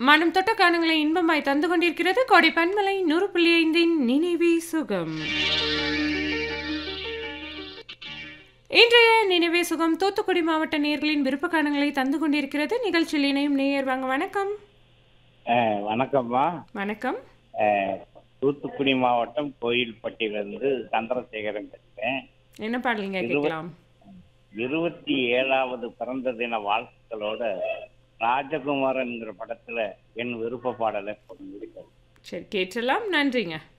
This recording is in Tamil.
மனம் தொட்ட காணங்களை இன்பமாய் தந்து கொண்டிருக்கிறது கோடை பன்மலை நூறு புள்ளி ஐந்தின் நினைவே சுகம் இன்றைய நினைவே சுகம் தூத்துக்குடி மாவட்ட நேயர்களின் விருப்ப காணங்களை தந்து கொண்டிருக்கிறது நிகழ்ச்சியில் இணையும் நேயர் வாங்க வணக்கம் அஹ் வணக்கம்மா வணக்கம் அஹ் தூத்துக்குடி மாவட்டம் கோயில்பட்டியிலிருந்து சந்திரசேகரன் பேசுறேன் என்ன பாடலிங்க இருபது- கேட்கலாம் இருபத்தி ஏழாவது பிறந்த தின வாழ்த்துக்களோட ராஜகுமாரன்ங்கிற படத்துல என் விருப்ப பாடலை போட்டு முடிக்கிறது சரி கேட்டலாம் நன்றிங்க